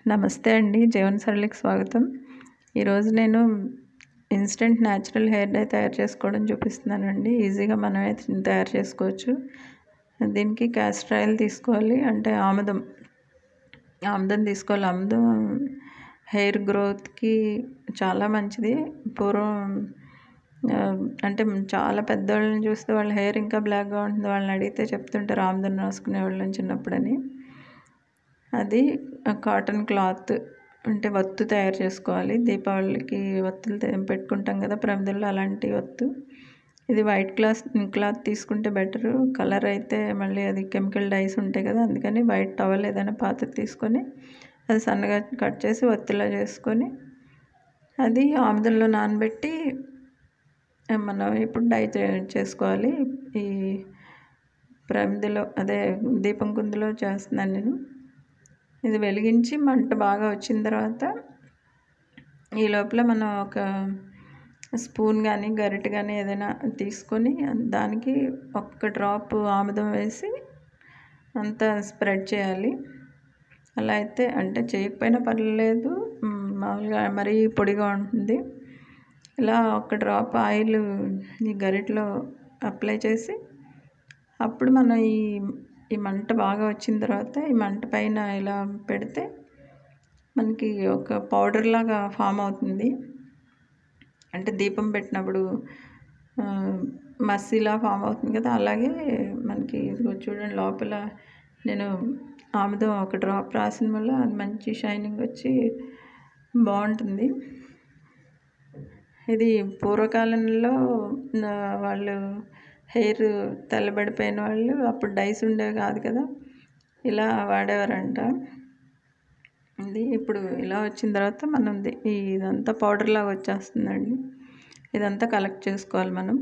నమస్తే అండి జీవన సరళికి స్వాగతం ఈరోజు నేను ఇన్స్టెంట్ న్యాచురల్ హెయిర్ డై తయారు చేసుకోవడం చూపిస్తున్నానండి ఈజీగా మనమే తయారు చేసుకోవచ్చు దీనికి క్యాస్టర్ ఆయిల్ తీసుకోవాలి అంటే ఆముదం ఆముదం తీసుకోవాలి ఆముదం హెయిర్ గ్రోత్కి చాలా మంచిది పూర్వం ఆ, అంటే చాలా పెద్దవాళ్ళని చూస్తే వాళ్ళ హెయిర్ ఇంకా బ్లాక్గా ఉంటుంది వాళ్ళని అడిగితే చెప్తుంటారు ఆముదం రాసుకునే వాళ్ళని చిన్నప్పుడని అది కాటన్ క్లాత్ అంటే వత్తు తయారు చేసుకోవాలి దీపావళికి వత్తులు తే- పెట్టుకుంటాం కదా ప్రమిదల్లో అలాంటి వత్తు ఇది వైట్ క్లాత్ క్లాత్ తీసుకుంటే బెటరు కలర్ అయితే మళ్ళీ అది కెమికల్ డైస్ ఉంటాయి కదా అందుకని వైట్ టవల్ ఏదైనా పాతది తీసుకొని అది సన్నగా కట్ చేసి వత్తిలా చేసుకొని అది ఆముదంలో నానబెట్టి మనం ఇప్పుడు డై చే- చేసుకోవాలి ఈ ప్రమిదలో అదే దీపం కుందులో చేస్తున్నాను నేను ఇది వెలిగించి మంట బాగా వచ్చిన తర్వాత ఈ లోపల మనం ఒక స్పూన్ కానీ గరిటె కానీ ఏదైనా తీసుకొని దానికి ఒక్క డ్రాప్ ఆముదం వేసి అంతా స్ప్రెడ్ చేయాలి అలా అయితే అంటే చేయకపోయినా పర్లేదు మ్, మామూలుగా మరీ పొడిగా ఉంటుంది ఇలా ఒక డ్రాప్ ఆయిల్ ఈ గరిటలో అప్లై చేసి అప్పుడు మనం ఈ ఈ మంట బాగా వచ్చిన తర్వాత ఈ మంట పైన ఇలా పెడితే మనకి ఒక పౌడర్ లాగా ఫామ్ అవుతుంది అంటే దీపం పెట్టినప్పుడు ఆ, మస్సీలా ఫామ్ అవుతుంది కదా అలాగే మనకి ఇదిగో చూడండి లోపల నేను ఆముదం ఒక డ్రాప్ రాసిన వల్ల అది మంచి షైనింగ్ వచ్చి బాగుంటుంది ఇది పూర్వకాలంలో ఆ, వాళ్ళు హెయిర్ తెల్లబడిపోయిన వాళ్ళు అప్పుడు డైస్ ఉండేవి కాదు కదా ఇలా వాడేవారంట ఇది ఇప్పుడు ఇలా వచ్చిన తర్వాత మనం ది- ఈ ఇదంతా పౌడర్ లాగా వచ్చేస్తుందండి ఇదంతా కలెక్ట్ చేసుకోవాలి మనం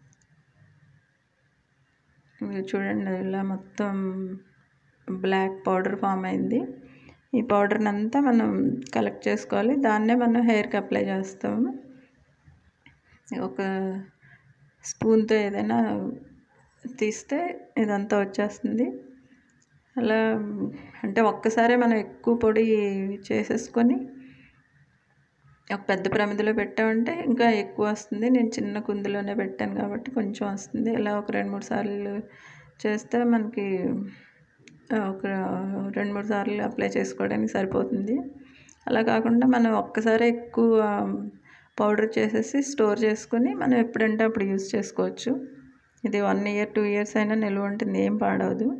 ఇది చూడండి ఇలా మొత్తం బ్లాక్ పౌడర్ ఫామ్ అయింది ఈ పౌడర్ని అంతా మనం కలెక్ట్ చేసుకోవాలి దాన్నే మనం హెయిర్కి అప్లై చేస్తాము ఒక స్పూన్తో ఏదైనా తీస్తే ఇదంతా వచ్చేస్తుంది అలా అంటే ఒక్కసారే మనం ఎక్కువ పొడి చేసేసుకొని ఒక పెద్ద ప్రమిదలో పెట్టామంటే ఇంకా ఎక్కువ వస్తుంది నేను చిన్న కుందులోనే పెట్టాను కాబట్టి కొంచెం వస్తుంది ఇలా ఒక రెండు మూడు సార్లు చేస్తే మనకి ఆ, ఒక రెండు మూడు సార్లు అప్లై చేసుకోవడానికి సరిపోతుంది అలా కాకుండా మనం ఒక్కసారి ఎక్కువ పౌడర్ చేసేసి స్టోర్ చేసుకొని మనం ఎప్పుడంటే అప్పుడు యూస్ చేసుకోవచ్చు ఇది వన్ ఇయర్ టూ ఇయర్స్ అయినా నిల్వ ఉంటుంది ఏం పాడవదు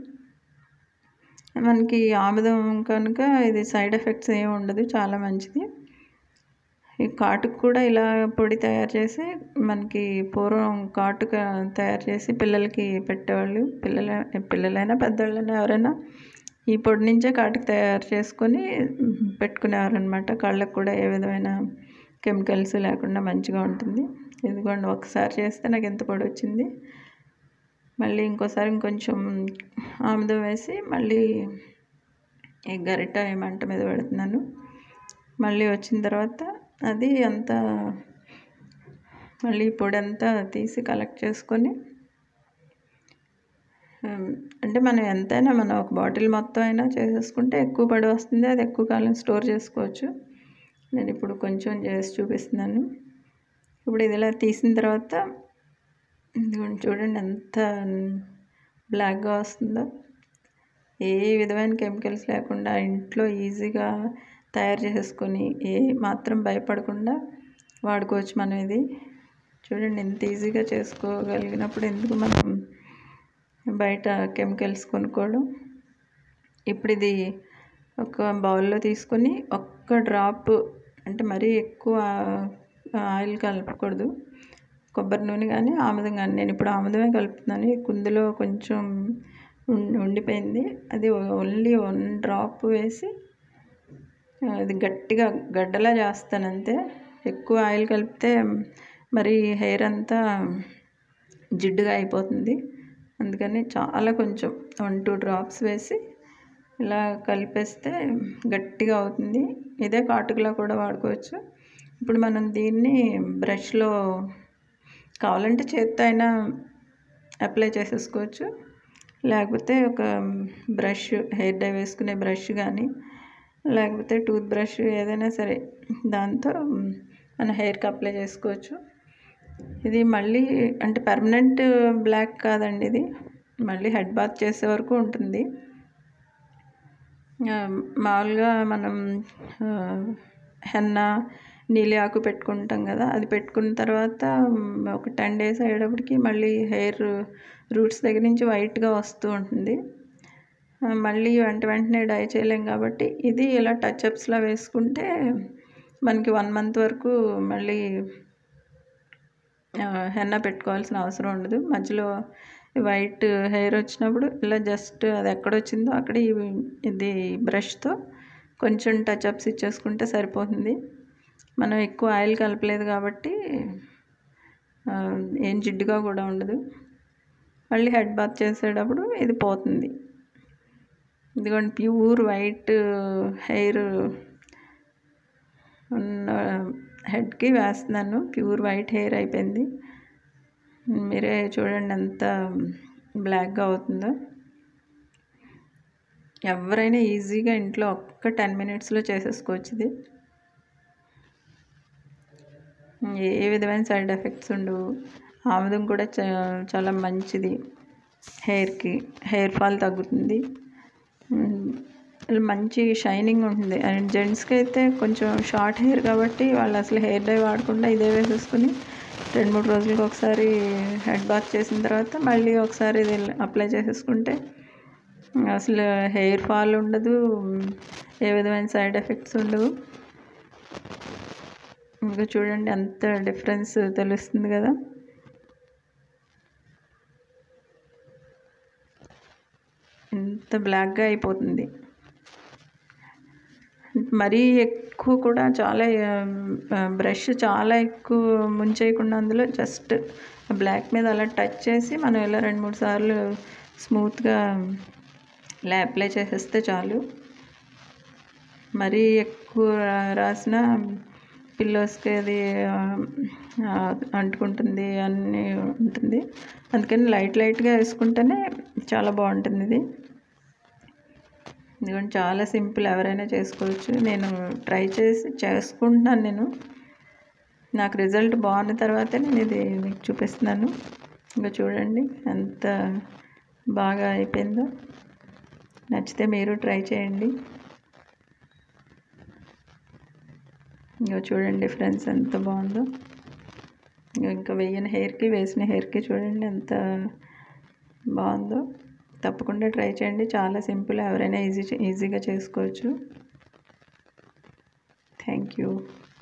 మనకి ఆముదం కనుక ఇది సైడ్ ఎఫెక్ట్స్ ఏమి ఉండదు చాలా మంచిది ఈ కాటుకు కూడా ఇలా పొడి తయారు చేసి మనకి పూర్వం కాటుక తయారు చేసి పిల్లలకి పెట్టేవాళ్ళు పిల్లల పిల్లలైనా పెద్దవాళ్ళైనా ఎవరైనా ఈ పొడి నుంచే కాటుకు తయారు చేసుకొని పెట్టుకునేవారు అనమాట కళ్ళకు కూడా ఏ విధమైన కెమికల్స్ లేకుండా మంచిగా ఉంటుంది ఇదిగోండి ఒకసారి చేస్తే నాకు ఎంత పొడి వచ్చింది మళ్ళీ ఇంకోసారి ఇంకొంచెం ఆముదం వేసి మళ్ళీ ఈ గరిట ఈ మంట మీద పెడుతున్నాను మళ్ళీ వచ్చిన తర్వాత అది అంతా మళ్ళీ పొడి అంతా తీసి కలెక్ట్ చేసుకొని ఉమ్, అంటే మనం ఎంతైనా మనం ఒక బాటిల్ మొత్తం అయినా చేసేసుకుంటే ఎక్కువ పడి వస్తుంది అది ఎక్కువ కాలం స్టోర్ చేసుకోవచ్చు నేను ఇప్పుడు కొంచెం చేసి చూపిస్తున్నాను ఇప్పుడు ఇది ఇలా తీసిన తర్వాత ఇదిగోండి చూడండి ఎంత బ్లాక్గా వస్తుందో ఏ విధమైన కెమికల్స్ లేకుండా ఇంట్లో ఈజీగా తయారు చేసుకొని ఏ మాత్రం భయపడకుండా వాడుకోవచ్చు మనం ఇది చూడండి ఎంత ఈజీగా చేసుకోగలిగినప్పుడు ఎందుకు మనం బయట కెమికల్స్ కొనుక్కోవడం ఇప్పుడు ఇది ఒక బౌల్లో తీసుకొని ఒక్క డ్రాప్ అంటే మరీ ఎక్కువ ఆయిల్ కలపకూడదు కొబ్బరి నూనె కానీ ఆముదం కానీ నేను ఇప్పుడు ఆముదమే కలుపుతున్నాను ఈ కుందులో కొంచెం ఉం- ఉండిపోయింది అది ఓన్లీ వన్ డ్రాప్ వేసి ఆ, ఇది గట్టిగా గడ్డలా చేస్తాను అంతే ఎక్కువ ఆయిల్ కలిపితే మరి హెయిర్ అంతా జిడ్డుగా అయిపోతుంది అందుకని చాలా కొంచెం వన్ టూ డ్రాప్స్ వేసి ఇలా కలిపేస్తే గట్టిగా అవుతుంది ఇదే కాటుకలా కూడా వాడుకోవచ్చు ఇప్పుడు మనం దీన్ని బ్రష్లో కావాలంటే చేత్తో అయినా అప్లై చేసేసుకోవచ్చు లేకపోతే ఒక బ్రష్ హెయిర్ డై వేసుకునే బ్రష్ కానీ లేకపోతే టూత్ బ్రష్ ఏదైనా సరే దాంతో మన హెయిర్కి అప్లై చేసుకోవచ్చు ఇది మళ్ళీ అంటే పర్మనెంట్ బ్లాక్ కాదండి ఇది మళ్ళీ హెడ్ బాత్ చేసే వరకు ఉంటుంది ఆ, మామూలుగా మనం ఆ, హెన్న నీలి ఆకు పెట్టుకుంటాం కదా అది పెట్టుకున్న తర్వాత మ్, ఒక టెన్ డేస్ అయ్యేటప్పటికి మళ్ళీ హెయిర్ రూట్స్ దగ్గర నుంచి వైట్గా వస్తూ ఉంటుంది ఆ, మళ్ళీ వెంట వెంటనే డై చేయలేం కాబట్టి ఇది ఇలా టచ్అప్స్లా వేసుకుంటే మనకి వన్ మంత్ వరకు మళ్ళీ ఆ, హెన్న పెట్టుకోవాల్సిన అవసరం ఉండదు మధ్యలో వైట్ హెయిర్ వచ్చినప్పుడు ఇలా జస్ట్ అది ఎక్కడ వచ్చిందో అక్కడ ఈ- ఇది బ్రష్తో కొంచెం టచ్అప్స్ ఇచ్చేసుకుంటే సరిపోతుంది మనం ఎక్కువ ఆయిల్ కలపలేదు కాబట్టి ఆ, ఏం జిడ్డుగా కూడా ఉండదు మళ్ళీ హెడ్ బాత్ చేసేటప్పుడు ఇది పోతుంది ఇదిగోండి ప్యూర్ వైట్ హెయిర్ ఉన్న హెడ్కి వేస్తున్నాను ప్యూర్ వైట్ హెయిర్ అయిపోయింది మీరే చూడండి ఎంత బ్లాక్గా అవుతుందో ఎవరైనా ఈజీగా ఇంట్లో ఒక్క టెన్ మినిట్స్లో చేసేసుకోవచ్చు ఇది ఏ విధమైన సైడ్ ఎఫెక్ట్స్ ఉండవు ఆముదం కూడా చా- చాలా మంచిది హెయిర్కి హెయిర్ ఫాల్ తగ్గుతుంది మ్, ఇలా మంచి షైనింగ్ ఉంటుంది అండ్ జెంట్స్కి అయితే కొంచెం షార్ట్ హెయిర్ కాబట్టి వాళ్ళు అసలు హెయిర్ డై వాడకుండా ఇదే వేసేసుకుని రెండు మూడు రోజులకు ఒకసారి హెడ్ బాత్ చేసిన తర్వాత మళ్ళీ ఒకసారి ఇది అప్లై చేసేసుకుంటే అసలు హెయిర్ ఫాల్ ఉండదు ఏ విధమైన సైడ్ ఎఫెక్ట్స్ ఉండవు ఇంకా చూడండి ఎంత డిఫరెన్స్ తెలుస్తుంది కదా ఎంత బ్లాక్గా అయిపోతుంది మరీ ఎక్కువ కూడా చాలా బ్రష్ చాలా ఎక్కువ ముంచేయకుండా అందులో జస్ట్ బ్లాక్ మీద అలా టచ్ చేసి మనం ఇలా రెండు మూడు సార్లు స్మూత్గా ఇలా అప్లై చేసేస్తే చాలు మరీ ఎక్కువ రాసిన పిల్లోస్కి అది ఆ, ఆ, అంటుకుంటుంది అన్నీ ఉంటుంది అందుకని లైట్ లైట్గా వేసుకుంటేనే చాలా బాగుంటుంది ఇది ఇదిగోండి చాలా సింపుల్ ఎవరైనా చేసుకోవచ్చు నేను ట్రై చేసి చేసుకుంటున్నాను నేను నాకు రిజల్ట్ బాగున్న తర్వాతే నేను ఇది మీకు చూపిస్తున్నాను ఇంకా చూడండి ఎంత బాగా అయిపోయిందో నచ్చితే మీరు ట్రై చేయండి ఇంకా చూడండి ఫ్రెండ్స్ ఎంత బాగుందో ఇంకా ఇంకా వేయని హెయిర్కి వేసిన హెయిర్కి చూడండి ఎంత బాగుందో తప్పకుండా ట్రై చేయండి చాలా సింపుల్ ఎవరైనా ఈజీ ఈజీగా చేసుకోవచ్చు థ్యాంక్ యూ